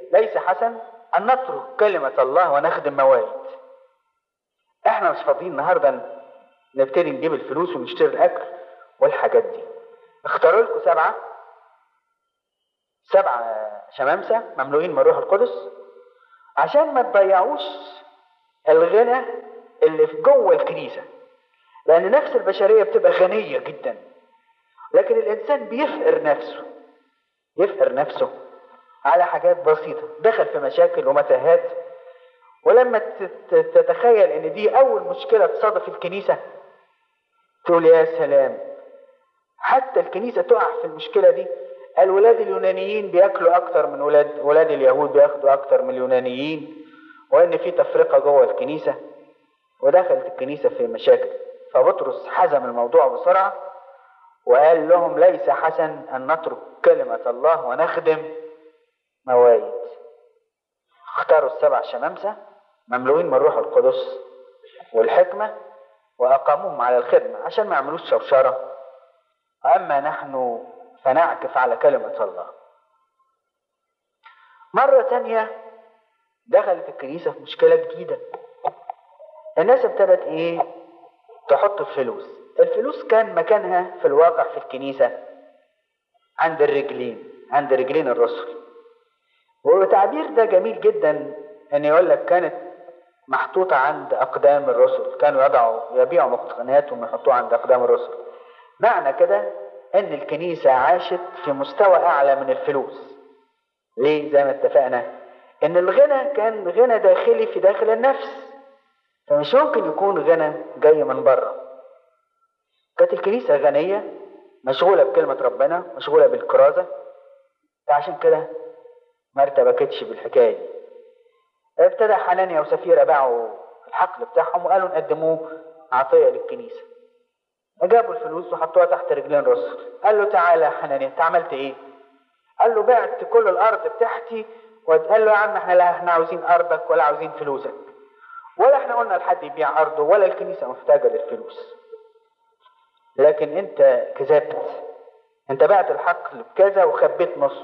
ليس حسن ان نترك كلمة الله ونخدم موائد احنا مش فاضيين النهاردة نبتدي نجيب الفلوس ونشتري الاكل والحاجات دي اختاروا لكم سبعة سبعة شمامسة مملوئين من الروح القدس عشان ما تضيعوش الغنى اللي في جوه الكنيسة لأن نفس البشرية بتبقى غنية جدا لكن الإنسان بيفقر نفسه يفقر نفسه على حاجات بسيطة دخل في مشاكل ومتاهات ولما تتخيل ان دي اول مشكلة تصادف الكنيسة تقول يا سلام حتى الكنيسة تقع في المشكلة دي الولاد اليونانيين بياكلوا اكتر من ولاد ولاد اليهود بياخدوا اكتر من اليونانيين وان في تفرقة جوه الكنيسة ودخلت الكنيسة في مشاكل فبطرس حزم الموضوع بسرعة وقال لهم ليس حسن ان نترك كلمة الله ونخدم موائد اختاروا السبع شمامسة مملوئين من الروح القدس والحكمة وأقاموهم على الخدمة عشان ما يعملوش شوشرة أما نحن فنعكف على كلمة الله مرة تانية دخلت الكنيسة في مشكلة جديدة الناس ابتدت ايه تحط الفلوس الفلوس كان مكانها في الواقع في الكنيسة عند الرجلين عند رجلين الرسل والتعبير ده جميل جدا ان يقول لك كانت محطوطة عند أقدام الرسل كانوا يضعوا يبيعوا مقتنياتهم ويحطوها عند أقدام الرسل معنى كده ان الكنيسة عاشت في مستوى أعلى من الفلوس ليه زي ما اتفقنا ان الغنى كان غنى داخلي في داخل النفس فمش ممكن يكون غنى جاي من بره كانت الكنيسة غنية مشغولة بكلمة ربنا مشغولة بالكرازة فعشان كده ما ارتبكتش بالحكاية دي ابتدى حنانيا وسفيرة باعوا الحقل بتاعهم وقالوا نقدموه عطية للكنيسة جابوا الفلوس وحطوها تحت رجلين الرسل قال له تعالى يا حنانيا انت عملت ايه قال له بعت كل الارض بتاعتي وقال له يا عم احنا لا احنا عاوزين ارضك ولا عاوزين فلوسك ولا احنا قلنا لحد يبيع ارضه ولا الكنيسه محتاجه للفلوس لكن انت كذبت انت بعت الحقل بكذا وخبيت نص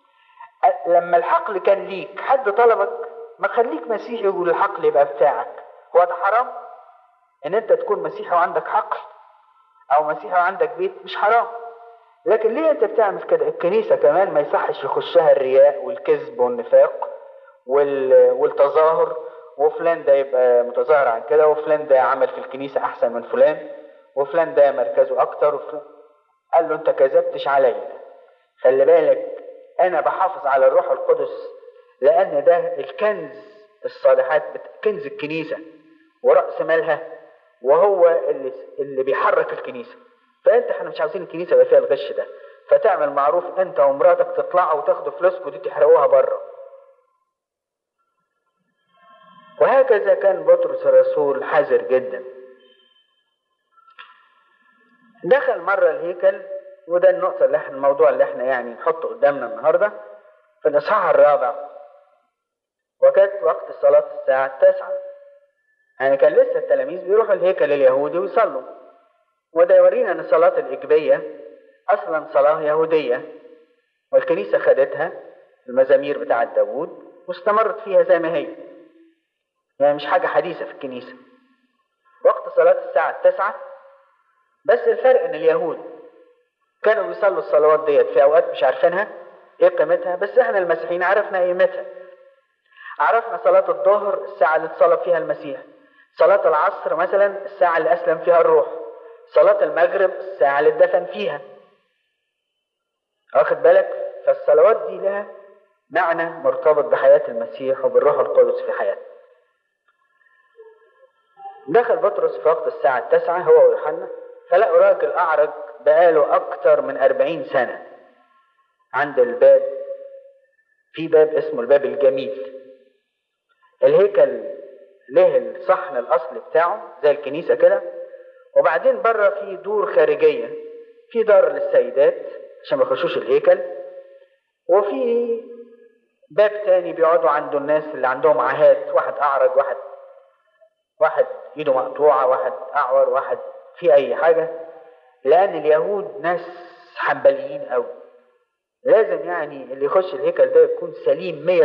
لما الحقل كان ليك حد طلبك ما خليك مسيحي والحقل يبقى بتاعك هو ده حرام ان انت تكون مسيحي وعندك حقل او مسيحي وعندك بيت مش حرام لكن ليه انت بتعمل كده الكنيسه كمان ما يصحش يخشها الرياء والكذب والنفاق وال... والتظاهر وفلان ده يبقى متظاهر عن كده وفلان ده عمل في الكنيسه احسن من فلان وفلان ده مركزه اكتر وفلان قال له انت كذبتش عليا خلي بالك انا بحافظ على الروح القدس لان ده الكنز الصالحات كنز الكنيسه وراس مالها وهو اللي اللي بيحرك الكنيسه فانت احنا مش عاوزين الكنيسه يبقى فيها الغش ده فتعمل معروف انت ومراتك تطلعوا وتاخدوا فلوسكم ودي تحرقوها بره وهكذا كان بطرس الرسول حذر جدا دخل مرة الهيكل وده النقطة اللي احنا الموضوع اللي احنا يعني نحطه قدامنا النهاردة في الإصحاح الرابع وكانت وقت صلاة الساعة التاسعة يعني كان لسه التلاميذ بيروحوا الهيكل اليهودي ويصلوا وده يورينا ان الصلاة الإجبية أصلا صلاة يهودية والكنيسة خدتها المزامير بتاعة داوود واستمرت فيها زي ما هي يعني مش حاجة حديثة في الكنيسة وقت صلاة الساعة التاسعة بس الفرق ان اليهود كانوا بيصلوا الصلوات ديت في اوقات مش عارفينها ايه قيمتها بس احنا المسيحيين عرفنا قيمتها عرفنا صلاة الظهر الساعة اللي اتصلب فيها المسيح صلاة العصر مثلا الساعة اللي أسلم فيها الروح صلاة المغرب الساعة اللي اتدفن فيها واخد بالك فالصلوات دي لها معنى مرتبط بحياة المسيح وبالروح القدس في حياته دخل بطرس في وقت الساعة التاسعة هو ويوحنا فلقوا راجل أعرج بقاله أكتر من أربعين سنة عند الباب في باب اسمه الباب الجميل الهيكل له الصحن الأصلي بتاعه زي الكنيسة كده وبعدين بره في دور خارجية في دار للسيدات عشان ما يخشوش الهيكل وفي باب تاني بيقعدوا عنده الناس اللي عندهم عاهات واحد أعرج واحد واحد ايده مقطوعة واحد أعور واحد في أي حاجة لأن اليهود ناس حنبليين أوي لازم يعني اللي يخش الهيكل ده يكون سليم مية